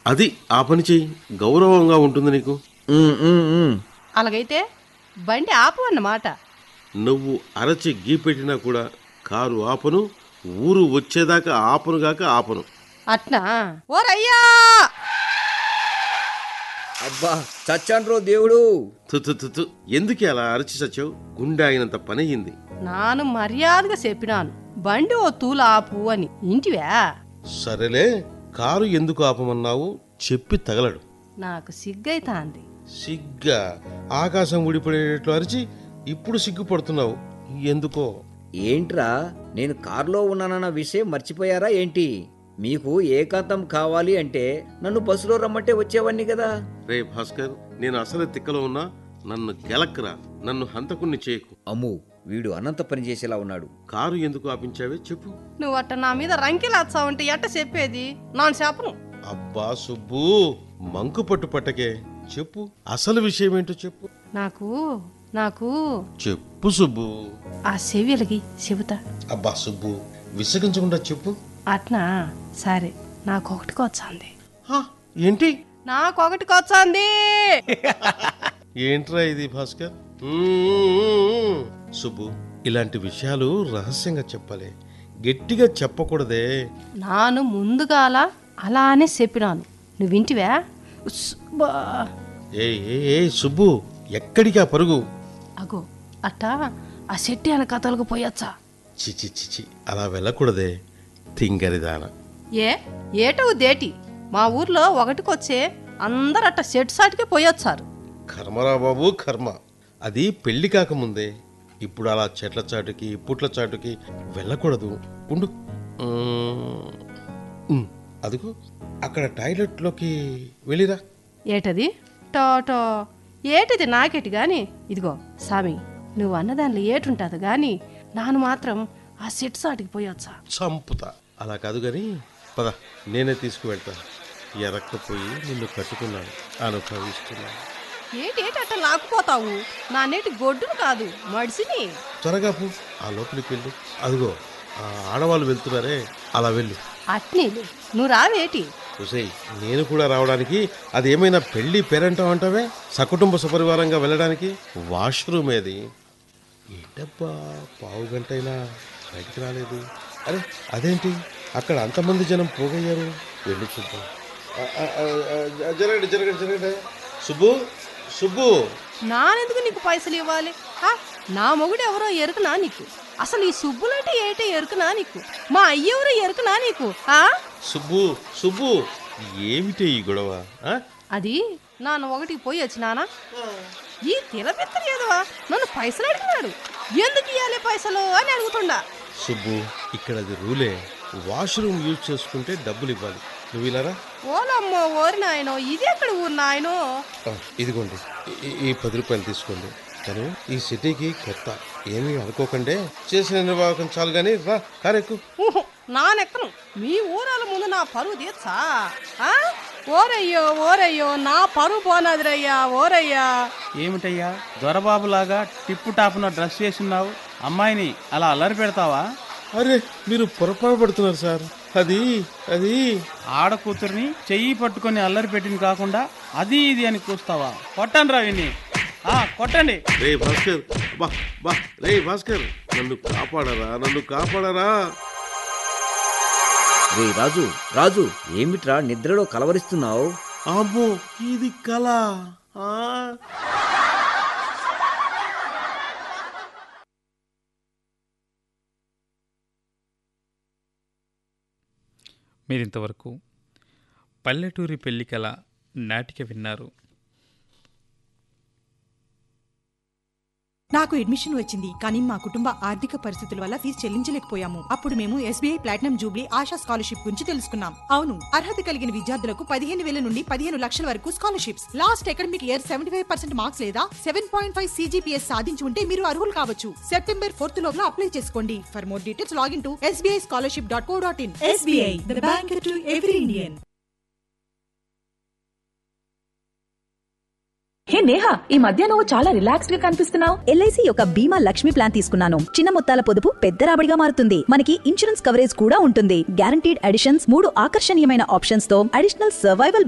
అది ఆ పని చెయ్యి గౌరవంగా ఉంటుంది నీకు ఉమ్, ఉమ్, ఉమ్. అలాగైతే బండి ఆపు అన్నమాట నువ్వు అరచి గీ పెట్టినా కూడా కారు ఆపను ఊరు వచ్చేదాకా ఆపను గాక ఆపను అట్నా ఓరయ్యా అబ్బా చచ్చాన్రో దేవుడు తు తు తు తు. ఎందుకే అలా అరచి సచ్చావు గుండె ఆగినంత పని అయింది నాను మర్యాదగా చెప్పినాను బండి ఓ తూలు ఆపు అని ఇంటివా సరేలే కారు ఎందుకు ఆపమన్నావు చెప్పి తగలడు నాకు సిగ్గైతాంది సిగ్గా ఆకాశం ఊడిపడేటట్లు అరిచి ఇప్పుడు సిగ్గుపడుతున్నావు ఎందుకో ఏంట్రా నేను కారులో ఉన్నానన్న విషయం మర్చిపోయారా ఏంటి మీకు ఏకాంతం కావాలి అంటే నన్ను బస్సులో రమ్మంటే వచ్చేవాన్ని కదా రే భాస్కర్ నేను అసలు తిక్కలో ఉన్నా నన్ను గెలక్కరా నన్ను హంతకుణ్ణి చేయకు అమ్ము వీడు అనంత పని చేసేలా ఉన్నాడు కారు ఎందుకు ఆపించావే చెప్పు నువ్వు అట్ట నా మీద రంకెలేస్తావంటే ఎట్ట చెప్పేది నాను చెప్పను అబ్బా సుబ్బు మంకు పట్టు పట్టకే చెప్పు అసలు విషయం ఏంటో చెప్పు నాకు నాకు చెప్పు సుబ్బు ఆ చెవిలకి చెబుతా అబ్బా సుబ్బు విసగించకుండా చెప్పు అట్నా సరే నాకు ఒకటికొచ్చాంది హా, ఏంటి నాకు ఒకటికొచ్చాంది ఏంట్రా ఇది భాస్కర్ మ్మ్. సుబ్బు ఇలాంటి విషయాలు రహస్యంగా చెప్పాలి గట్టిగా చెప్పకూడదే నాను ముందుగాల అలానే చెప్పినాను నువ్వు వింటివా ఉస్, బా. ఏ ఏ ఏ సుబ్బు ఎక్కడికి ఆ పరుగు అగో అట్ట ఆ చెట్టు వెనక కథలకు పోయొచ్చా చిచి చిచి అలా వెళ్ళకూడదే తింగరిదాన ఏ ఏటవు దేటి మా ఊర్లో ఒకటికొచ్చే అందరు అట్ట చెట్టు సాటికే పోయొచ్చారు కర్మరా బాబు కర్మ అది పెళ్లి కాకముందే ఇప్పుడు అలా చెట్ల చాటుకి పుట్ల చాటుకి వెళ్ళకూడదు ఉండు మ్మ్. ఉమ్, అదిగో అక్కడ టాయిలెట్లోకి వెళ్ళిరా ఏటది టోటో ఏటిది నాకెటి గాని ఇదిగో సామి నువ్వు అన్నదానిలో ఏటుంటుంది గాని నాను మాత్రం ఆ చెట్టు సాటికి పోయొచ్చా చంపుతా అలా కాదు గాని పద నేనే తీసుకువెళ్తాను ఎరక్కపోయి నిన్ను కట్టుకున్నాను అనుభవిస్తున్నాను ఏటి ఏటి అట్ట లాక్కుపోతావు నా నేటి గొడ్డును కాదు మడిసిని త్వరగా పో ఆ లోపలికి వెళ్ళు అదిగో ఆ ఆడవాళ్ళు వెళ్తున్నారే అలా వెళ్ళు అట్నీలు నువ్వు రావేటి చూసేయ్ నేను కూడా రావడానికి అది ఏమైనా పెళ్లి పేరంటం అంటావే సకుటుంబ సపరివారంగా వెళ్ళడానికి వాష్రూమ్ ఏది ఏంటబ్బా పావు గంట అయినా బయటికి రాలేదు అరే అదేంటి అక్కడ అంతమంది జనం పోగయ్యారు వెళ్ళి చూద్దాం ఆ, ఆ, ఆ, ఆ, జరగండి జరగండి జరగండి సుబ్బు సుబ్బు నానెందుకు నీకు పైసలు ఇవ్వాలి ఆ, నా మొగుడు ఎవరో ఎరుకునా నీకు అసలు ఈ సుబ్బులంటే ఏటే ఎరుకునా నీకు మా అయ్యెవరో ఎరుకునా నీకు ఆ సుబ్బు సుబ్బు ఏమిటే ఈ గొడవ ఆ? అది నాన్న ఒకటికి పోయి వచ్చినానా ఈ తిలపిత్తలు ఏదవా నన్ను పైసలు అడిగినాడు ఎందుకు ఇవ్వాలి పైసలు అని అడుగుతుండా సుబ్బు ఇక్కడ అది రూలే వాష్రూమ్ యూజ్ చేసుకుంటే డబ్బులు ఇవ్వాలి నువ్వు ఇలారా ఓలమ్మో ఓరి నాయనో ఇది ఎక్కడ ఊరు నాయనో ఆ, ఇదిగోండి ఈ- ఈ పది రూపాయలు తీసుకోండి తను ఈ సిటీకి కొత్త ఏమీ అనుకోకండి చేసిన నిర్వాహకం చాలు కానీ రా కారెక్కు ఊహు, నానెక్కను మీ ఊరాల ముందు నా పరువు తీర్చా ఆ? ఓరయ్యో ఓరయ్యో నా పరువు పోనాదిరయ్యా ఓరయ్యా ఏమిటయ్యా దొరబాబులాగా టిప్పు టాపున డ్రెస్ వేసున్నావు అమ్మాయిని అలా అల్లరి పెడతావా అరే మీరు పొరపాటు పడుతున్నారు సార్ అది అది ఆడ కూతుర్ని చెయ్యి పట్టుకొని అల్లరి పెట్టింది కాకుండా అది ఇది అని కూస్తావా కొట్టండి రా విని ఆ, కొట్టండి రే భాస్కర్ బా బా రే భాస్కర్ నన్ను కాపాడరా నన్ను కాపాడరా రే రాజు రాజు ఏమిట్రా నిద్రలో కలవరిస్తున్నావు అమ్మో ఇది కళ ఆ మీరింతవరకు పల్లెటూరి పెళ్లికల నాటిక విన్నారు నాకు అడ్మిషన్ వచ్చింది కానీ మా కుటుంబ ఆర్థిక పరిస్థితుల వల్ల ఫీజు చెల్లించలేకపోయాము అప్పుడు మేము SBI platinum jubilee Asha scholarship గురించి తెలుసుకున్నాం అవును అర్హత కలిగిన విద్యార్థులకు పదిహేను వేల నుండి పదిహేను లక్షల వరకు scholarships last academic year seventy five percent marks లేదా సెవెన్ పాయింట్ ఫైవ్ సీజీపీఎస్ సాధించి ఉంటే మీరు అర్హులు కావచ్చు సెప్టెంబర్ ఫోర్త్ లోపల అప్లై చేసుకోండి for more details login to SBI scholarship dot co dot in SBI the bank to every Indian hey Neha ఈ మధ్య నువ్వు చాలా రిలాక్స్డ్ గా కనిపిస్తున్నావు ఎల్ఐసి యొక్క బీమా లక్ష్మి ప్లాన్ తీసుకున్నాను చిన్న మొత్తాల పొదుపు పెద్ద రాబడిగా మారుతుంది మనకి ఇన్సూరెన్స్ కవరేజ్ కూడా ఉంటుంది గ్యారంటీడ్ అడిషన్స్ మూడు ఆకర్షణీయమైన ఆప్షన్స్ తో అడిషనల్ సర్వైవల్